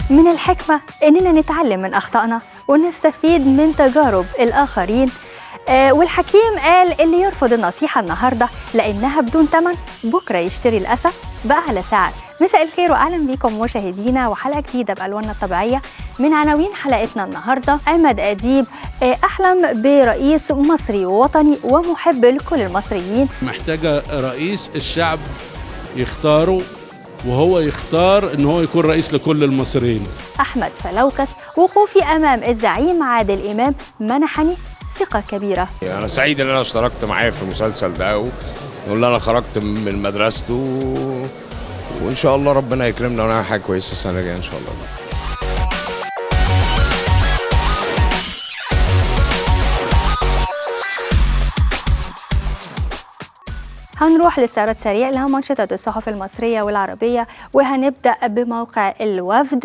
من الحكمة إننا نتعلم من أخطائنا ونستفيد من تجارب الآخرين آه والحكيم قال اللي يرفض النصيحة النهاردة لأنها بدون تمن بكرة يشتري الأسف بأعلى سعر مساء الخير وأهلا بكم مشاهدينا وحلقة جديدة بألواننا الطبيعية من عناوين حلقتنا النهاردة عماد أديب آه أحلم برئيس مصري ووطني ومحب لكل المصريين محتاجة رئيس الشعب يختاره وهو يختار ان هو يكون رئيس لكل المصريين أحمد فلوكس وقوفي أمام الزعيم عادل إمام منحني ثقة كبيرة انا سعيد ان انا اشتركت معاه في المسلسل ده و- وان انا خرجت من مدرسته و... وان شاء الله ربنا يكرمنا ونعمل حاجه كويسه السنه الجايه ان شاء الله هنروح لاستعراض سريع لها منشطة الصحف المصرية والعربية وهنبدأ بموقع الوفد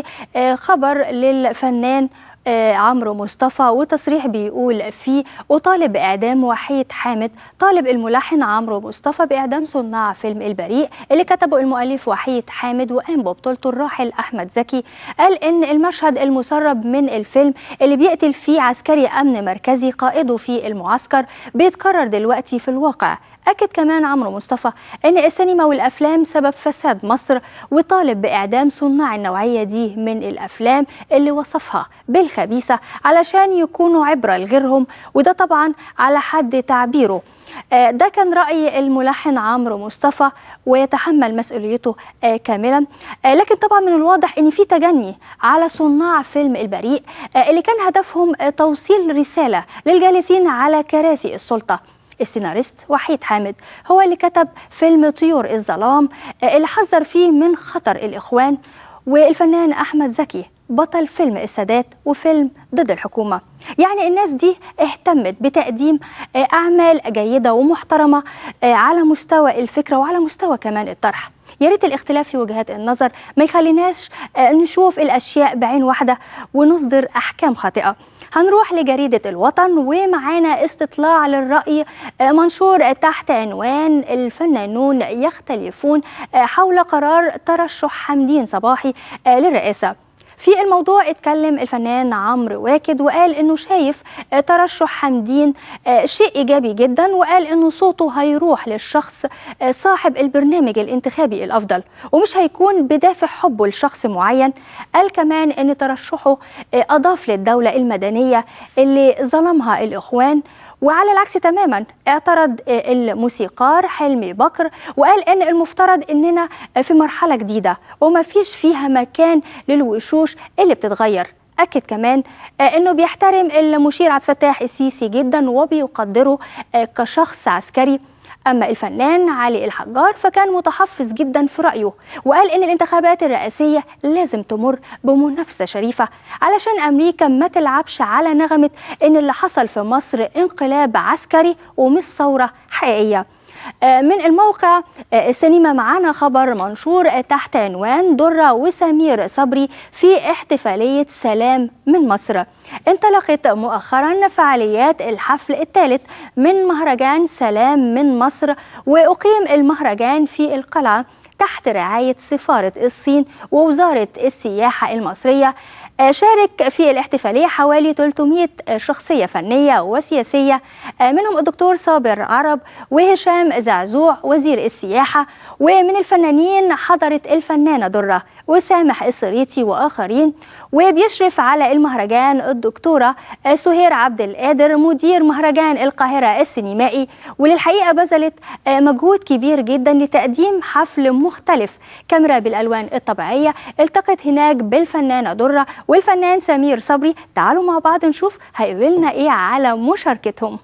وخبر للفنان آه، عمرو مصطفى وتصريح بيقول فيه أطالب بإعدام وحيد حامد طالب الملحن عمرو مصطفى بإعدام صناع فيلم البريء اللي كتبه المؤلف وحيد حامد وقام ببطولته الراحل أحمد زكي قال إن المشهد المسرب من الفيلم اللي بيقتل فيه عسكري أمن مركزي قائده في المعسكر بيتكرر دلوقتي في الواقع أكد كمان عمرو مصطفى أن السينما والأفلام سبب فساد مصر وطالب بإعدام صناع النوعية دي من الأفلام اللي وصفها بالخبيثة علشان يكونوا عبرة لغيرهم وده طبعا على حد تعبيره آه، ده كان رأي الملحن عمرو مصطفى ويتحمل مسؤوليته آه، كاملا آه، لكن طبعا من الواضح ان في تجني على صناع فيلم البريء آه، اللي كان هدفهم آه، توصيل رسالة للجالسين على كراسي السلطة السيناريست وحيد حامد هو اللي كتب فيلم طيور الظلام آه، اللي حذر فيه من خطر الإخوان والفنان أحمد زكي بطل فيلم السادات وفيلم ضد الحكومة يعني الناس دي اهتمت بتقديم آه، أعمال جيدة ومحترمة آه، على مستوى الفكرة وعلى مستوى كمان الطرح يا ريت الاختلاف في وجهات النظر ما يخليناش آه، نشوف الأشياء بعين واحدة ونصدر أحكام خاطئة هنروح لجريدة الوطن ومعانا استطلاع للرأي آه، منشور تحت عنوان الفنانون يختلفون آه، حول قرار ترشح حمدين صباحي آه، للرئاسة في الموضوع اتكلم الفنان عمرو واكد وقال انه شايف آه، ترشح حمدين آه، شيء ايجابي جدا وقال انه صوته هيروح للشخص آه، صاحب البرنامج الانتخابي الافضل ومش هيكون بدافع حبه لشخص معين قال كمان ان ترشحه آه، اضاف للدوله المدنيه اللي ظلمها الاخوان وعلى العكس تماما اعترض آه، الموسيقار حلمي بكر وقال ان المفترض اننا آه، في مرحله جديده وما فيش فيها مكان للوشوش اللي بتتغير أكد كمان آه، أنه بيحترم المشير عبد الفتاح السيسي جدا وبيقدره آه، كشخص عسكري أما الفنان علي الحجار فكان متحفظ جدا في رأيه وقال إن الانتخابات الرئاسية لازم تمر بمنافسة شريفة علشان أمريكا ما تلعبش على نغمة إن اللي حصل في مصر انقلاب عسكري ومش ثورة حقيقية آه، من الموقع آه، السينما معانا خبر منشور آه، تحت عنوان درة وسمير صبري في احتفالية سلام من مصر انطلقت مؤخرا فعاليات الحفل الثالث من مهرجان سلام من مصر وأقيم المهرجان في القلعة تحت رعاية سفارة الصين ووزارة السياحة المصرية آه، شارك في الاحتفالية حوالي 300 شخصية فنية وسياسية آه، منهم الدكتور صابر عرب وهشام زعزوع وزير السياحة ومن الفنانين حضرت الفنانة درة وسامح الصريتي وآخرين وبيشرف على المهرجان الدكتورة آه، سهير عبد القادر مدير مهرجان القاهرة السينمائي وللحقيقة بذلت آه، مجهود كبير جدا لتقديم حفل مختلف كاميرا بالألوان الطبيعية التقت هناك بالفنانة درة والفنان سمير صبري تعالوا مع بعض نشوف هيقولنا ايه على مشاركتهم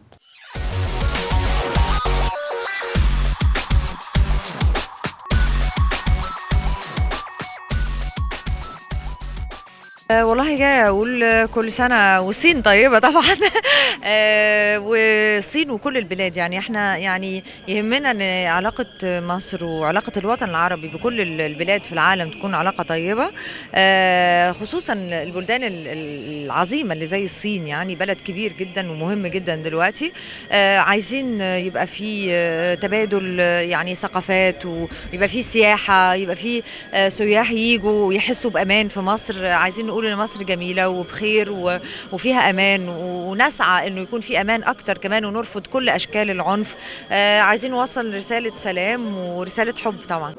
آه، والله جاي اقول آه، كل سنه والصين طيبه طبعا آه، والصين وكل البلاد يعني احنا يعني يهمنا ان علاقه مصر وعلاقه الوطن العربي بكل ال- البلاد في العالم تكون علاقه طيبه آه، خصوصا البلدان ال- ال- العظيمه اللي زي الصين يعني بلد كبير جدا ومهم جدا دلوقتي آه، عايزين يبقى في آه، تبادل آه، يعني ثقافات ويبقى في سياحه يبقى في آه، سياح يجوا ويحسوا بامان في مصر عايزين نقول ان مصر جميله وبخير و- وفيها امان ونسعى انه يكون في امان اكتر كمان ونرفض كل اشكال العنف آه، عايزين نوصل رساله سلام ورساله حب طبعا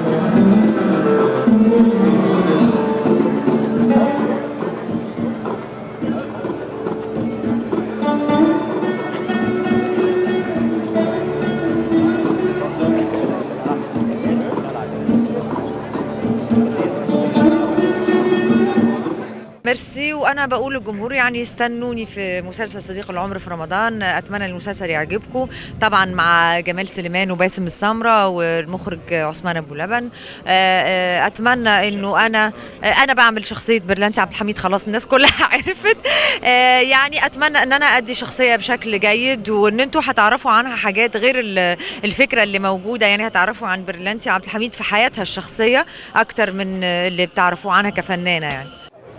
ميرسي وانا بقول للجمهور يعني استنوني في مسلسل صديق العمر في رمضان اتمنى المسلسل يعجبكم طبعا مع جمال سليمان وباسم السمره والمخرج عثمان ابو لبن آه، آه، اتمنى انه انا آه، انا بعمل شخصيه برلانتي عبد الحميد خلاص الناس كلها عرفت آه، يعني اتمنى ان انا ادي شخصيه بشكل جيد وان انتوا هتعرفوا عنها حاجات غير ال- الفكره اللي موجوده يعني هتعرفوا عن برلانتي عبد الحميد في حياتها الشخصيه اكتر من اللي بتعرفوه عنها كفنانه يعني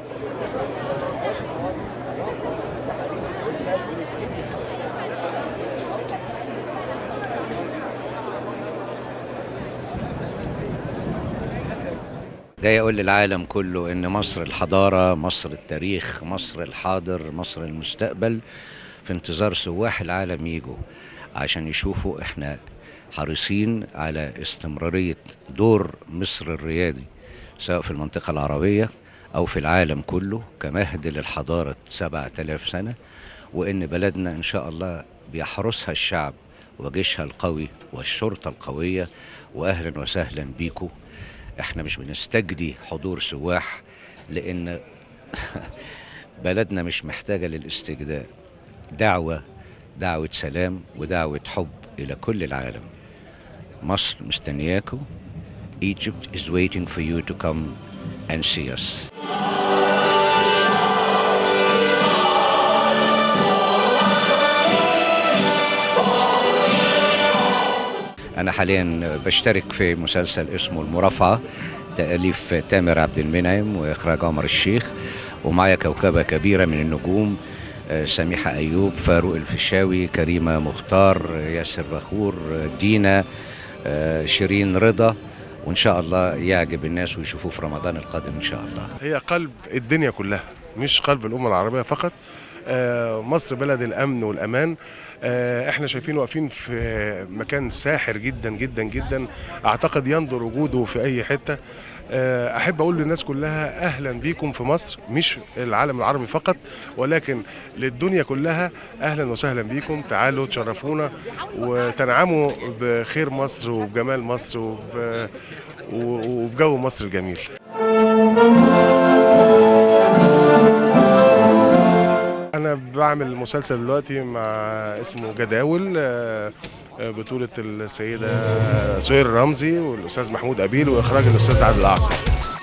جاي اقول للعالم كله ان مصر الحضاره مصر التاريخ مصر الحاضر مصر المستقبل في انتظار سواح العالم يجوا عشان يشوفوا احنا حريصين على استمراريه دور مصر الريادي سواء في المنطقه العربيه او في العالم كله كمهد للحضاره سبعة آلاف سنه وان بلدنا ان شاء الله بيحرسها الشعب وجيشها القوي والشرطه القويه واهلا وسهلا بيكم احنا مش بنستجدي حضور سواح لان بلدنا مش محتاجه للاستجداء دعوه دعوه سلام ودعوه حب الى كل العالم مصر مستنياكم Egypt is waiting for you to come and see us. أنا حاليا بشترك في مسلسل اسمه المرافعة تأليف تامر عبد المنعم وإخراج عمر الشيخ ومعايا كوكبة كبيرة من النجوم آه، سميحة أيوب فاروق الفيشاوي كريمة مختار آه، ياسر بخور آه، دينا آه، شيرين رضا وإن شاء الله يعجب الناس ويشوفوه في رمضان القادم إن شاء الله هي قلب الدنيا كلها مش قلب الأمة العربية فقط آه، مصر بلد الأمن والأمان آه، احنا شايفين واقفين في مكان ساحر جدا جدا جدا اعتقد يندر وجوده في اي حتة آه، احب اقول للناس كلها اهلا بيكم في مصر مش العالم العربي فقط ولكن للدنيا كلها اهلا وسهلا بيكم تعالوا تشرفونا وتنعموا بخير مصر وبجمال مصر وب- وبجو مصر الجميل أنا بعمل مسلسل دلوقتي مع اسمه جداول آه، آه، بطولة السيدة سهير رمزي والأستاذ محمود أبيل وإخراج الأستاذ عادل أعصر